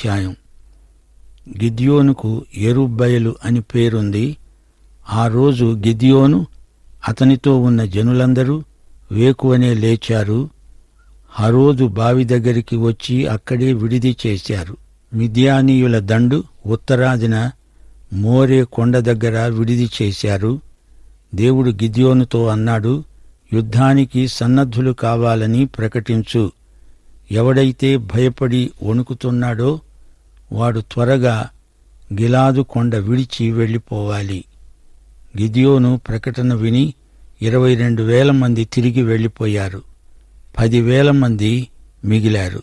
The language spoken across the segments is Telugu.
అధ్యాయం గిద్యోనుకు ఎరుబ్బయలు అని పేరుంది ఆ రోజు గిద్యోను అతనితో ఉన్న జనులందరూ వేకువనే లేచారు హరోదు బావి దగ్గరికి వచ్చి అక్కడే విడిది చేశారు మిద్యానీయుల దండు ఉత్తరాదిన మోరే కొండ దగ్గర విడిది చేశారు దేవుడు గిద్యోనుతో అన్నాడు యుద్ధానికి సన్నద్ధులు కావాలని ప్రకటించు ఎవడైతే భయపడి వణుకుతున్నాడో వాడు త్వరగా గిలాదు కొండ విడిచి వెళ్ళిపోవాలి గిదియోను ప్రకటన విని ఇరవై రెండు వేల మంది తిరిగి వెళ్ళిపోయారు పదివేల మంది మిగిలారు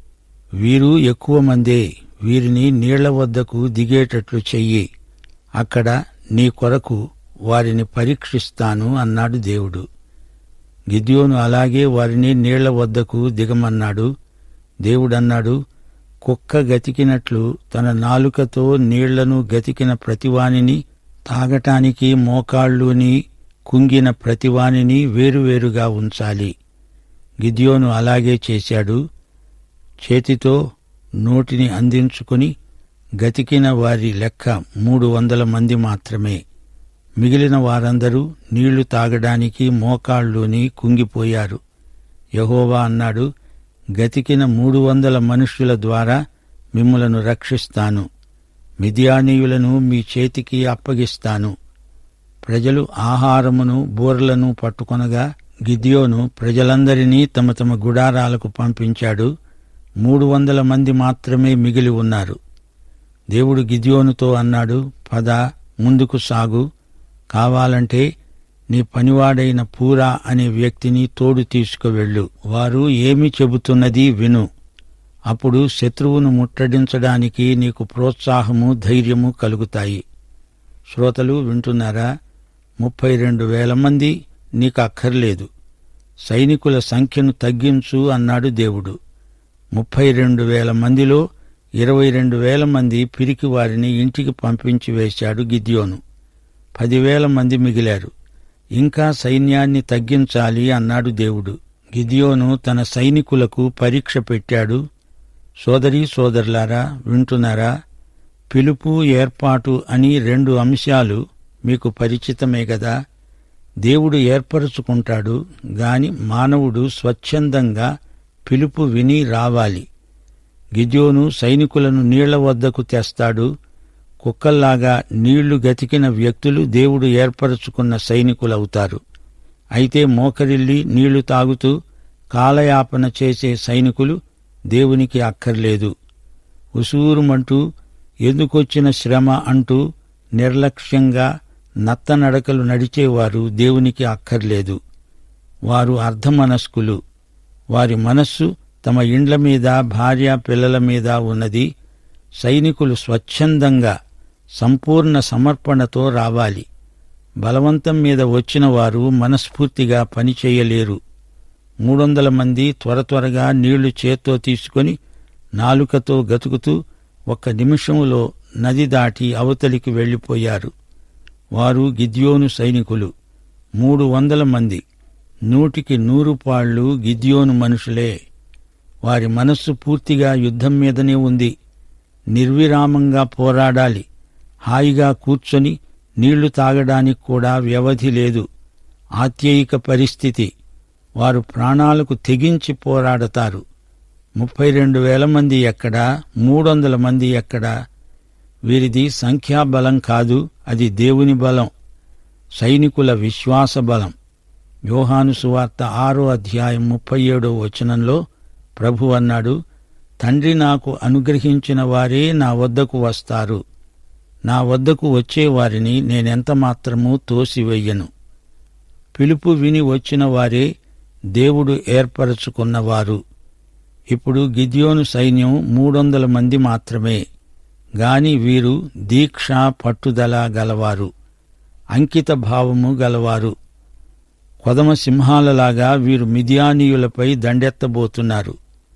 వీరు ఎక్కువ మందే వీరిని నీళ్ల వద్దకు దిగేటట్లు చెయ్యి అక్కడ నీ కొరకు వారిని పరీక్షిస్తాను అన్నాడు దేవుడు గిద్యోను అలాగే వారిని నీళ్ల వద్దకు దిగమన్నాడు దేవుడన్నాడు కుక్క గతికినట్లు తన నాలుకతో నీళ్లను గతికిన ప్రతివానిని తాగటానికి మోకాళ్ళుని కుంగిన ప్రతివానిని వేరువేరుగా ఉంచాలి గిద్యోను అలాగే చేశాడు చేతితో నోటిని అందించుకుని గతికిన వారి లెక్క మూడు వందల మంది మాత్రమే మిగిలిన వారందరూ నీళ్లు తాగడానికి మోకాళ్ళుని కుంగిపోయారు యహోవా అన్నాడు గతికిన మూడు వందల మనుష్యుల ద్వారా మిమ్ములను రక్షిస్తాను మిథియానీయులను మీ చేతికి అప్పగిస్తాను ప్రజలు ఆహారమును బూరలను పట్టుకొనగా గిద్యోను ప్రజలందరినీ తమ తమ గుడారాలకు పంపించాడు మూడు వందల మంది మాత్రమే మిగిలి ఉన్నారు దేవుడు గిద్యోనుతో అన్నాడు పద ముందుకు సాగు కావాలంటే నీ పనివాడైన పూరా అనే వ్యక్తిని తోడు తీసుకువెళ్ళు వారు ఏమి చెబుతున్నది విను అప్పుడు శత్రువును ముట్టడించడానికి నీకు ప్రోత్సాహము ధైర్యము కలుగుతాయి శ్రోతలు వింటున్నారా ముప్పై రెండు వేల మంది నీకు అక్కర్లేదు సైనికుల సంఖ్యను తగ్గించు అన్నాడు దేవుడు ముప్పై రెండు వేల మందిలో ఇరవై రెండు వేల మంది పిరికి వారిని ఇంటికి పంపించి వేశాడు గిద్యోను పదివేల మంది మిగిలారు ఇంకా సైన్యాన్ని తగ్గించాలి అన్నాడు దేవుడు గిద్యోను తన సైనికులకు పరీక్ష పెట్టాడు సోదరీ సోదరులారా వింటున్నారా పిలుపు ఏర్పాటు అని రెండు అంశాలు మీకు పరిచితమే గదా దేవుడు ఏర్పరచుకుంటాడు గాని మానవుడు స్వచ్ఛందంగా పిలుపు విని రావాలి గిజోను సైనికులను నీళ్ల వద్దకు తెస్తాడు కుక్కల్లాగా నీళ్లు గతికిన వ్యక్తులు దేవుడు ఏర్పరచుకున్న సైనికులవుతారు అయితే మోకరిల్లి నీళ్లు తాగుతూ కాలయాపన చేసే సైనికులు దేవునికి అక్కర్లేదు ఉసూరుమంటూ ఎందుకొచ్చిన శ్రమ అంటూ నిర్లక్ష్యంగా నత్తనడకలు నడిచేవారు దేవునికి అక్కర్లేదు వారు అర్ధమనస్కులు వారి మనస్సు తమ ఇండ్ల మీద భార్య పిల్లల మీద ఉన్నది సైనికులు స్వచ్ఛందంగా సంపూర్ణ సమర్పణతో రావాలి బలవంతం మీద వచ్చిన వారు మనస్ఫూర్తిగా పనిచేయలేరు మూడొందల మంది త్వర త్వరగా నీళ్లు చేత్తో తీసుకొని నాలుకతో గతుకుతూ ఒక్క నిమిషంలో నది దాటి అవతలికి వెళ్లిపోయారు వారు గిద్యోను సైనికులు మూడు వందల మంది నూటికి నూరు పాళ్లు గిద్యోను మనుషులే వారి మనస్సు పూర్తిగా యుద్ధం మీదనే ఉంది నిర్విరామంగా పోరాడాలి హాయిగా కూర్చొని నీళ్లు తాగడానికి కూడా వ్యవధి లేదు ఆత్యయిక పరిస్థితి వారు ప్రాణాలకు తెగించి పోరాడతారు ముప్పై రెండు వేల మంది ఎక్కడా మూడొందల మంది ఎక్కడా వీరిది సంఖ్యాబలం కాదు అది దేవుని బలం సైనికుల విశ్వాస బలం యోహాను సువార్త ఆరో అధ్యాయం ముప్పై ఏడో వచనంలో ప్రభు అన్నాడు తండ్రి నాకు అనుగ్రహించిన వారే నా వద్దకు వస్తారు నా వద్దకు వచ్చేవారిని నేనెంత మాత్రమూ తోసివెయ్యను పిలుపు విని వచ్చిన వారే దేవుడు ఏర్పరచుకున్నవారు ఇప్పుడు గిద్యోను సైన్యం మూడొందల మంది మాత్రమే గాని వీరు దీక్ష పట్టుదల గలవారు అంకిత భావము గలవారు కొదమ సింహాలలాగా వీరు మిథియానీయులపై దండెత్తబోతున్నారు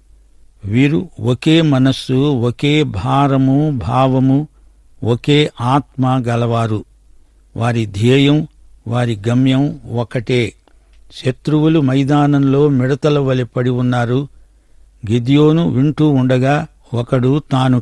వీరు ఒకే మనస్సు ఒకే భారము భావము ఒకే ఆత్మ గలవారు వారి ధ్యేయం వారి గమ్యం ఒకటే శత్రువులు మైదానంలో మిడతల వలె పడి ఉన్నారు గిద్యోను వింటూ ఉండగా ఒకడు తాను